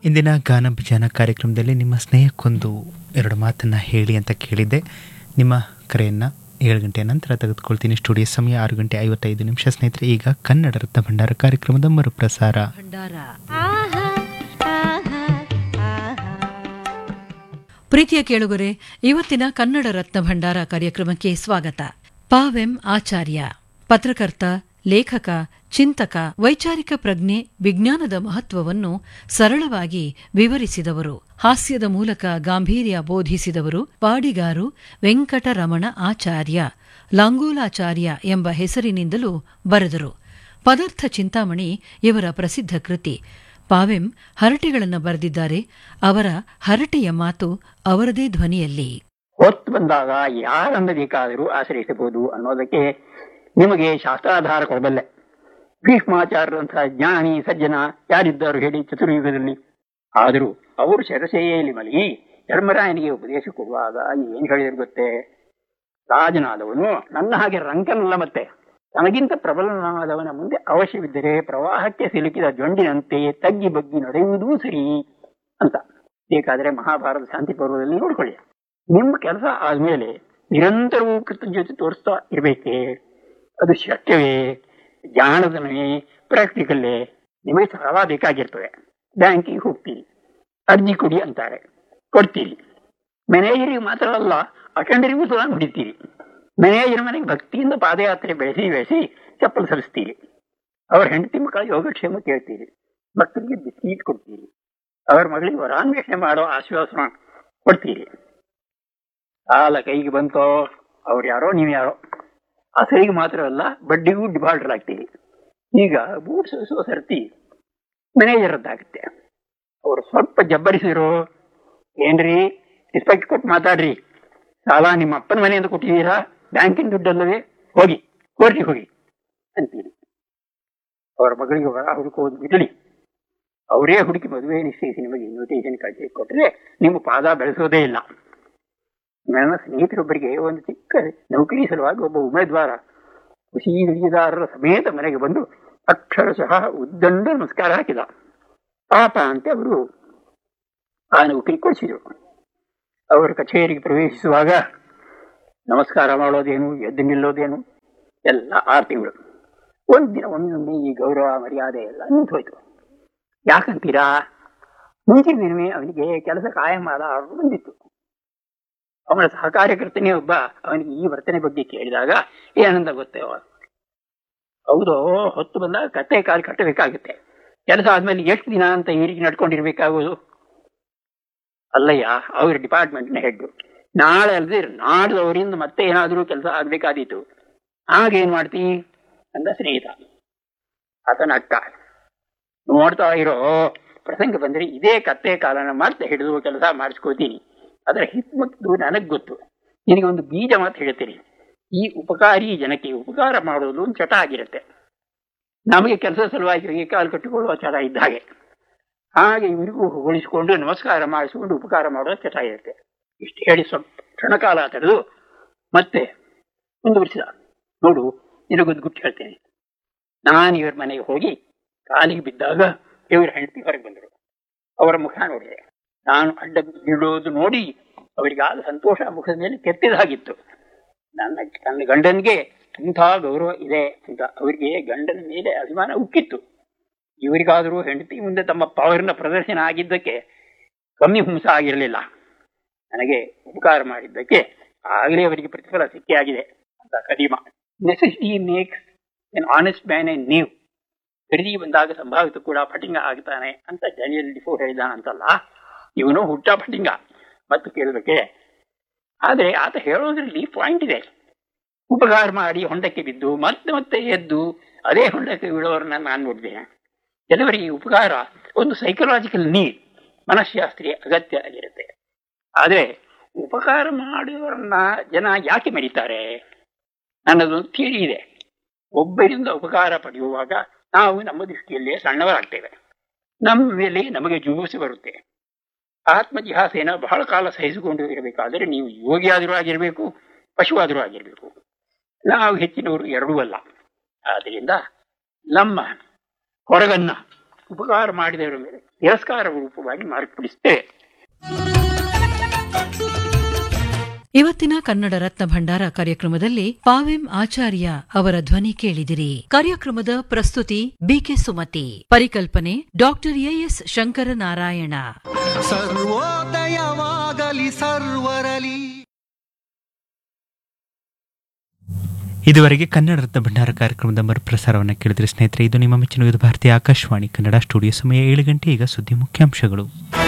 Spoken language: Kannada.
ಇಂದಿನ ಗಾನ ಭಜನ ಕಾರ್ಯಕ್ರಮದಲ್ಲಿ ನಿಮ್ಮ ಸ್ನೇಹಕ್ಕೊಂದು ಎರಡು ಮಾತನ್ನು ಹೇಳಿ ಅಂತ ಕೇಳಿದ್ದೆ ನಿಮ್ಮ ಕರೆಯನ್ನು ಏಳು ಗಂಟೆಯ ನಂತರ ತೆಗೆದುಕೊಳ್ತೀನಿ ಸ್ಟುಡಿಯೋ ಸಮಯ ಆರು ಗಂಟೆ ಐವತ್ತೈದು ನಿಮಿಷ ಸ್ನೇಹಿತರೆ ಈಗ ಕನ್ನಡ ರತ್ನ ಭಂಡಾರ ಕಾರ್ಯಕ್ರಮದ ಮರುಪ್ರಸಾರ ಭಂಡಾರ ಆಹಾ ಆಹಾ ಆಹಾ ಪ್ರೀತಿಯ ಕೇಳುಗರೆ ಇವತ್ತಿನ ಕನ್ನಡ ರತ್ನ ಭಂಡಾರ ಕಾರ್ಯಕ್ರಮಕ್ಕೆ ಸ್ವಾಗತ ಪಾವೆಂ ಆಚಾರ್ಯ ಪತ್ರಕರ್ತ ಲೇಖಕ ಚಿಂತಕ ವೈಚಾರಿಕ ಪ್ರಜ್ಞೆ ವಿಜ್ಞಾನದ ಮಹತ್ವವನ್ನು ಸರಳವಾಗಿ ವಿವರಿಸಿದವರು ಹಾಸ್ಯದ ಮೂಲಕ ಗಾಂಭೀರ್ಯ ಬೋಧಿಸಿದವರು ಪಾಡಿಗಾರು ವೆಂಕಟರಮಣ ಆಚಾರ್ಯ ಲಾಂಗೋಲಾಚಾರ್ಯ ಎಂಬ ಹೆಸರಿನಿಂದಲೂ ಬರೆದರು ಪದಾರ್ಥ ಚಿಂತಾಮಣಿ ಇವರ ಪ್ರಸಿದ್ಧ ಕೃತಿ ಪಾವೆಂ ಹರಟೆಗಳನ್ನು ಬರೆದಿದ್ದಾರೆ ಅವರ ಹರಟೆಯ ಮಾತು ಅವರದೇ ಧ್ವನಿಯಲ್ಲಿ ಹೊತ್ತು ಬಂದಾಗ ಯಾರನ್ನ ಬೇಕಾದರೂ ಆಶ್ರಯಿಸಬಹುದು ಅನ್ನೋದಕ್ಕೆ ನಿಮಗೆ ಶಾಸ್ತ್ರಾಧಾರ ಕೊಡಬಲ್ಲೆ ಭೀಷ್ಮಾಚಾರ್ಯರಂತಹ ಜ್ಞಾನಿ ಸಜ್ಜನ ಯಾರಿದ್ದರು ಹೇಳಿ ಚತುರ್ಯುಗದಲ್ಲಿ ಆದರೂ ಅವರು ಶರಸೆಯಲ್ಲಿ ಮಲಗಿ ಧರ್ಮರಾಯನಿಗೆ ಉಪದೇಶ ಕೊಡುವಾಗ ಏನ್ ಹೇಳಿದ್ರು ಗೊತ್ತೇ ರಾಜನಾದವನು ನನ್ನ ಹಾಗೆ ರಂಕನಲ್ಲ ಮತ್ತೆ ತನಗಿಂತ ಪ್ರಬಲನಾದವನ ಮುಂದೆ ಅವಶ್ಯವಿದ್ದರೆ ಪ್ರವಾಹಕ್ಕೆ ಸಿಲುಕಿದ ಜೊಂಡಿನಂತೆ ತಗ್ಗಿ ಬಗ್ಗಿ ನಡೆಯುವುದೂ ಸರಿ ಅಂತ ಬೇಕಾದರೆ ಮಹಾಭಾರತ ಶಾಂತಿ ಪರ್ವದಲ್ಲಿ ನೋಡ್ಕೊಳ್ಳಿ ನಿಮ್ಮ ಕೆಲಸ ಆದ್ಮೇಲೆ ನಿರಂತರವೂ ಕೃತಜ್ಞತೆ ತೋರಿಸ್ತಾ ಇರ್ಬೇಕೇ ಅದು ಶಕ್ಯವೇ ಜ್ಞಾನದನೇ ಪ್ರಾಕ್ಟಿಕಲ್ಲೇ ನಿಮಗೆ ಸರಳ ಬೇಕಾಗಿರ್ತದೆ ಬ್ಯಾಂಕಿಗೆ ಹೋಗ್ತೀರಿ ಅರ್ಜಿ ಕೊಡಿ ಅಂತಾರೆ ಕೊಡ್ತೀರಿ ಮ್ಯಾನೇಜರಿಗೆ ಮಾತ್ರ ಅಲ್ಲ ಅಟೆಂಡರಿಗೂ ಸಹ ಹೊಡಿತೀರಿ ಮ್ಯಾನೇಜರ್ ಮನೆಗೆ ಭಕ್ತಿಯಿಂದ ಪಾದಯಾತ್ರೆ ಬೆಳೆಸಿ ಬೆಳೆಸಿ ಚಪ್ಪಲ್ ಸರಿಸ್ತೀರಿ ಅವ್ರ ಹೆಂಡತಿ ಮಕ್ಕಳ ಯೋಗಕ್ಷೇಮ ಕೇಳ್ತೀರಿ ಮಕ್ಕಳಿಗೆ ಬಿಸ್ಕೀಟ್ ಕೊಡ್ತೀರಿ ಅವ್ರ ಮಗಳಿಗೆ ವರಾನ್ವೇಷಣೆ ಮಾಡೋ ಆಶ್ವಾಸನ ಕೊಡ್ತೀರಿ ಸಾಲ ಕೈಗೆ ಬಂತೋ ಅವ್ರು ಯಾರೋ ನೀವು ಯಾರೋ ಅಸಲಿಗೆ ಮಾತ್ರ ಅಲ್ಲ ಬಡ್ಡಿಗೂ ಡಿಫಾಲ್ಟರ್ ಆಗ್ತೀರಿ ಈಗ ಬೂಟ್ ಸರಿಸುವ ಸರ್ತಿ ಮ್ಯಾನೇಜರ್ ಅದ್ದಾಗುತ್ತೆ ಅವರು ಸ್ವಲ್ಪ ಜಬ್ಬರಿಸಿದ್ರು ಏನ್ರಿ ರಿಸ್ಪೆಕ್ಟ್ ಕೊಟ್ಟು ಮಾತಾಡ್ರಿ ಸಾಲ ನಿಮ್ಮ ಅಪ್ಪನ ಮನೆಯಿಂದ ಕೊಟ್ಟಿದ್ದೀರಾ ಬ್ಯಾಂಕಿನ ದುಡ್ಡಲ್ಲವೇ ಹೋಗಿ ಕೋರ್ಟಿಗೆ ಹೋಗಿ ಅಂತೀರಿ ಅವರ ಮಗಳಿಗೆ ಹೊರ ಹುಡುಕೋದು ಬಿಡಲಿ ಅವರೇ ಹುಡುಕಿ ಮದುವೆ ನಿಶ್ಚಯಿಸಿ ನಿಮಗೆ ಇನ್ವಿಟೇಷನ್ ಕಳಿಸಿ ಕೊಟ್ಟರೆ ನಿಮ್ಮ ಪಾದ ಬೆಳೆಸೋದೇ ಇಲ್ಲ ನನ್ನ ಸ್ನೇಹಿತರೊಬ್ಬರಿಗೆ ಒಂದು ಚಿಕ್ಕ ನೌಕರಿ ಸಲುವಾಗಿ ಒಬ್ಬ ಉಮೇದ್ವಾರ ಖುಷಿ ನುಡಿದಾರರ ಸಮೇತ ಮನೆಗೆ ಬಂದು ಅಕ್ಷರಶಃ ಉದ್ದಂಡ ನಮಸ್ಕಾರ ಹಾಕಿದ ಪಾಪ ಅಂತ ಅವರು ಆ ನೌಕರಿ ಕೊಡಿಸಿದರು ಅವರು ಕಚೇರಿಗೆ ಪ್ರವೇಶಿಸುವಾಗ ನಮಸ್ಕಾರ ಮಾಡೋದೇನು ಎದ್ದು ನಿಲ್ಲೋದೇನು ಎಲ್ಲ ಆರು ತಿಂಗಳು ಒಂದಿನ ಒಮ್ಮೊಮ್ಮೆ ಈ ಗೌರವ ಮರ್ಯಾದೆ ಎಲ್ಲ ನಿಂತು ಹೋಯ್ತು ಯಾಕಂತೀರಾ ಮುಂಚಿನ ದಿನವೇ ಅವನಿಗೆ ಕೆಲಸ ಕಾಯಮಾದ ಆರ್ಡರ್ ಬಂದಿತ್ತು ಅವನ ಸಹಕಾರ್ಯಕರ್ತನೇ ಒಬ್ಬ ಅವನಿಗೆ ಈ ವರ್ತನೆ ಬಗ್ಗೆ ಕೇಳಿದಾಗ ಏನಂದ ಗೊತ್ತೇ ಹೌದು ಹೊತ್ತು ಬಂದಾಗ ಕತ್ತೆ ಕಾಲು ಕಟ್ಟಬೇಕಾಗುತ್ತೆ ಕೆಲಸ ಆದ್ಮೇಲೆ ಎಷ್ಟು ದಿನ ಅಂತ ಈ ರೀತಿ ನಡ್ಕೊಂಡಿರ್ಬೇಕಾಗೋದು ಅಲ್ಲಯ್ಯ ಅವ್ರ ಡಿಪಾರ್ಟ್ಮೆಂಟ್ನ ಹೆಡ್ ನಾಳೆ ಅಲ್ಲದೆ ನಾಡ್ದವರಿಂದ ಮತ್ತೆ ಏನಾದರೂ ಕೆಲಸ ಆಗ್ಬೇಕಾದೀತು ಆಗೇನ್ ಮಾಡ್ತಿ ಅಂದ ಸ್ನೇಹಿತ ಆತನ ಅಕ್ಕ ನೋಡ್ತಾ ಇರೋ ಪ್ರಸಂಗ ಬಂದ್ರೆ ಇದೇ ಕತ್ತೆ ಕಾಲನ ಮತ್ತೆ ಹಿಡಿದು ಕೆಲಸ ಮಾಡಿಸ್ಕೋತೀನಿ ಅದರ ಹಿತ್ಮತ್ತು ನನಗ್ ಗೊತ್ತು ನಿನಗೆ ಒಂದು ಬೀಜ ಮಾತು ಹೇಳ್ತೀನಿ ಈ ಉಪಕಾರಿ ಜನಕ್ಕೆ ಉಪಕಾರ ಮಾಡೋದು ಒಂದು ಚಟ ಆಗಿರುತ್ತೆ ನಮಗೆ ಕೆಲಸ ಸಲುವಾಗಿ ಕಾಲು ಕಟ್ಟಿಕೊಳ್ಳುವ ಚಟ ಇದ್ದ ಹಾಗೆ ಹಾಗೆ ಇವರಿಗೂ ಹೋಲಿಸಿಕೊಂಡು ನಮಸ್ಕಾರ ಮಾಡಿಸಿಕೊಂಡು ಉಪಕಾರ ಮಾಡುವ ಚಟ ಇರುತ್ತೆ ಇಷ್ಟು ಹೇಳಿ ಸ್ವಲ್ಪ ಕ್ಷಣಕಾಲ ತಡೆದು ಮತ್ತೆ ಮುಂದುವರಿಸಿದ ನೋಡು ನಿನಗೊಂದು ಗುಟ್ಟು ಹೇಳ್ತೇನೆ ನಾನು ಇವ್ರ ಮನೆಗೆ ಹೋಗಿ ಕಾಲಿಗೆ ಬಿದ್ದಾಗ ಇವ್ರ ಹೆಂಡತಿ ಹೊರಗೆ ಬಂದರು ಅವರ ಮುಖ ನೋಡಿದೆ ನಾನು ಅಡ್ಡ ಬೀಳೋದು ನೋಡಿ ಅವರಿಗಾದ ಸಂತೋಷ ಮುಖದ ಮೇಲೆ ಕೆತ್ತಿದಾಗಿತ್ತು ನನ್ನ ನನ್ನ ಗಂಡನಿಗೆ ಇಂಥ ಗೌರವ ಇದೆ ಅಂತ ಅವರಿಗೆ ಗಂಡನ ಮೇಲೆ ಅಭಿಮಾನ ಉಕ್ಕಿತ್ತು ಇವರಿಗಾದರೂ ಹೆಂಡತಿ ಮುಂದೆ ತಮ್ಮ ಪವರ್ನ ಪ್ರದರ್ಶನ ಆಗಿದ್ದಕ್ಕೆ ಕಮ್ಮಿ ಹುಂಸ ಆಗಿರಲಿಲ್ಲ ನನಗೆ ಉಪಕಾರ ಮಾಡಿದ್ದಕ್ಕೆ ಆಗಲೇ ಅವರಿಗೆ ಪ್ರತಿಫಲ ಸಿಕ್ಕೇ ಆಗಿದೆ ಅಂತ ಕದೀಮ necessity makes an honest man an knave ಖರೀದಿ ಬಂದಾಗ ಸಂಭಾವಿತ ಕೂಡ ಫಟಿಂಗ ಆಗ್ತಾನೆ ಅಂತ ಡೇನಿಯಲ್ ಡಿಫೋ ಹೇಳಿದಾನಂತಲ್ಲ ಇವನು ಹುಟ್ಟ ಫಟಿಂಗ ಮತ್ತು ಕೇಳಬೇಕೆ ಆದರೆ ಆತ ಹೇಳೋದ್ರಲ್ಲಿ ಪಾಯಿಂಟ್ ಇದೆ ಉಪಕಾರ ಮಾಡಿ ಹೊಂಡಕ್ಕೆ ಬಿದ್ದು ಮತ್ತೆ ಮತ್ತೆ ಎದ್ದು ಅದೇ ಹೊಂಡಕ್ಕೆ ಬೀಳೋರನ್ನ ನಾನು ನೋಡಿದೆ ಕೆಲವರಿಗೆ ಉಪಕಾರ ಒಂದು ಸೈಕಲಾಜಿಕಲ್ ನೀಡ್ ಮನಃಶಾಸ್ತ್ರೀಯ ಅಗತ್ಯ ಆಗಿರುತ್ತೆ ಆದರೆ ಉಪಕಾರ ಮಾಡುವವರನ್ನ ಜನ ಯಾಕೆ ಮೆರೀತಾರೆ ನನ್ನದೊಂದು ಥಿಯರಿ ಇದೆ ಒಬ್ಬರಿಂದ ಉಪಕಾರ ಪಡೆಯುವಾಗ ನಾವು ನಮ್ಮ ದೃಷ್ಟಿಯಲ್ಲೇ ಸಣ್ಣವರಾಗ್ತೇವೆ ನಮ್ಮ ಮೇಲೆ ನಮಗೆ ಜುಗುಪ್ಸೆ ಬರುತ್ತೆ ಆತ್ಮಜಿಹಾಸೆನ ಬಹಳ ಕಾಲ ಸಹಿಸಿಕೊಂಡು ಇರಬೇಕಾದರೆ ನೀವು ಯೋಗಿಯಾದರೂ ಆಗಿರಬೇಕು ಪಶುವಾದರೂ ಆಗಿರಬೇಕು ನಾವು ಹೆಚ್ಚಿನವರು ಎರಡೂ ಅಲ್ಲ ಆದ್ದರಿಂದ ನಮ್ಮ ಹೊರಗನ್ನ ಉಪಕಾರ ಮಾಡಿದವರ ಮೇಲೆ ತಿರಸ್ಕಾರ ರೂಪವಾಗಿ ಮಾರ್ಪಡಿಸ್ತೇವೆ ಇವತ್ತಿನ ಕನ್ನಡ ರತ್ನ ಭಂಡಾರ ಕಾರ್ಯಕ್ರಮದಲ್ಲಿ ಪಾವೆಂ ಆಚಾರ್ಯ ಅವರ ಧ್ವನಿ ಕೇಳಿದಿರಿ ಕಾರ್ಯಕ್ರಮದ ಪ್ರಸ್ತುತಿ ಬಿಕೆ ಸುಮತಿ ಪರಿಕಲ್ಪನೆ ಡಾಕ್ಟರ್ ಎಎಸ್ ಶಂಕರನಾರಾಯಣ ಸರ್ವೋದಯವಾಗಲಿ ಸರ್ವರಲಿ ಇದುವರೆಗೆ ಕನ್ನಡ ರತ್ನ ಭಂಡಾರ ಕಾರ್ಯಕ್ರಮದ ಮರುಪ್ರಸಾರವನ್ನು ಕೇಳಿದ್ರೆ ಸ್ನೇಹಿತರೆ ಇದು ನಿಮ್ಮ ಮೆಚ್ಚಿನ ವಿವಿಧ ಭಾರತೀಯ ಆಕಾಶವಾಣಿ ಕನ್ನಡ ಸ್ಟುಡಿಯೋ ಸಮಯ ಏಳು ಗಂಟೆ ಈಗ ಸುದ್ದಿ ಮುಖ್ಯಾಂಶಗಳು